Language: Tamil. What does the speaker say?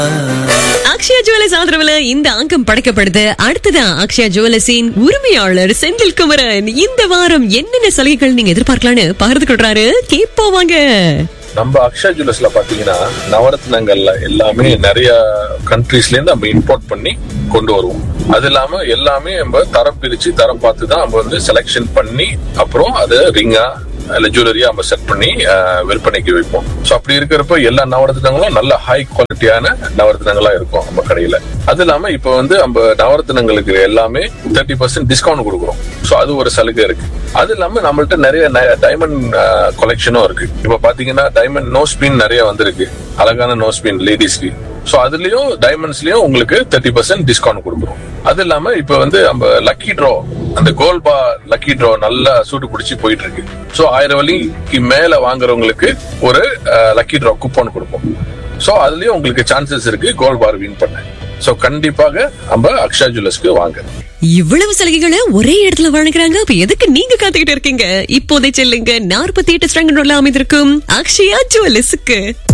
அக்ஷயா ஜுவல்லர்ஸ் ஆதரவுல இந்த அங்கம் படைக்கப்படுது அடுத்ததான் அக்ஷயா ஜுவல்லர்ஸின் உரிமையாளர் செந்தில் குமரன் இந்த வாரம் என்னென்ன சலுகைகள் நீங்க எதிர்பார்க்கலாம்னு பகிர்ந்து கொள்றாரு கேட்போம் வாங்க நம்ம அக்ஷயா ஜுவல்லர்ஸ்ல பாத்தீங்கன்னா நவரத்னங்கள்ல எல்லாமே நிறைய கண்ட்ரீஸ்ல இருந்து நம்ம இம்போர்ட் பண்ணி கொண்டு வருவோம் அது இல்லாம எல்லாமே நம்ம தரம் பிரிச்சு தரம் பார்த்து தான் நம்ம வந்து செலெக்ஷன் பண்ணி அப்புறம் அதை ரிங்கா இல்ல ஜுவல்லரியா நம்ம செட் பண்ணி அஹ், விற்பனைக்கு வைப்போம் சோ அப்படி இருக்கிறப்ப எல்லா நவரத்னங்களும் நல்ல ஹை குவாலிட்டியான நவரத்னங்களா இருக்கும் நம்ம கடையில அது இல்லாம இப்ப வந்து நம்ம நவரத்னங்களுக்கு எல்லாமே தேர்ட்டி பர்சன்ட் டிஸ்கவுண்ட் கொடுக்குறோம் சோ அது ஒரு சலுகை இருக்கு அது இல்லாம நம்மள்ட்ட நிறைய டைமண்ட் கலெக்ஷனும் இருக்கு இப்ப பாத்தீங்கன்னா டைமண்ட் நோ ஸ்பின் நிறைய வந்திருக்கு அழகான நோ ஸ்பின் லேடிஸ்க்கு சோ அதுலயும் டைமண்ட்ஸ்லயும் உங்களுக்கு தேர்ட்டி பர்சன்ட் டிஸ்கவுண்ட் கொடுக்குறோம் அது இல்லாம இப்ப வந்து நம்ம லக்கி ட்ரா அந்த கோல் பா லக்கி ட்ரா நல்லா சூடு பிடிச்சி போயிட்டு இருக்கு சோ ஆயிரம் வலிக்கு மேல வாங்குறவங்களுக்கு ஒரு லக்கி ட்ரா கூப்பன் கொடுப்போம் சோ அதுலயும் உங்களுக்கு சான்சஸ் இருக்கு கோல் பார் வின் பண்ண சோ கண்டிப்பாக நம்ம அக்ஷயா ஜுவல்லர்ஸ்க்கு வாங்க இவ்வளவு சலுகைகளை ஒரே இடத்துல வழங்குறாங்க அப்ப எதுக்கு நீங்க காத்துக்கிட்டு இருக்கீங்க இப்போதை செல்லுங்க நாற்பத்தி எட்டு ஸ்ட்ராங்கன் ரோட்ல அமைந்திருக்கும் அக்ஷயா ஜுவல்லர்ஸுக்கு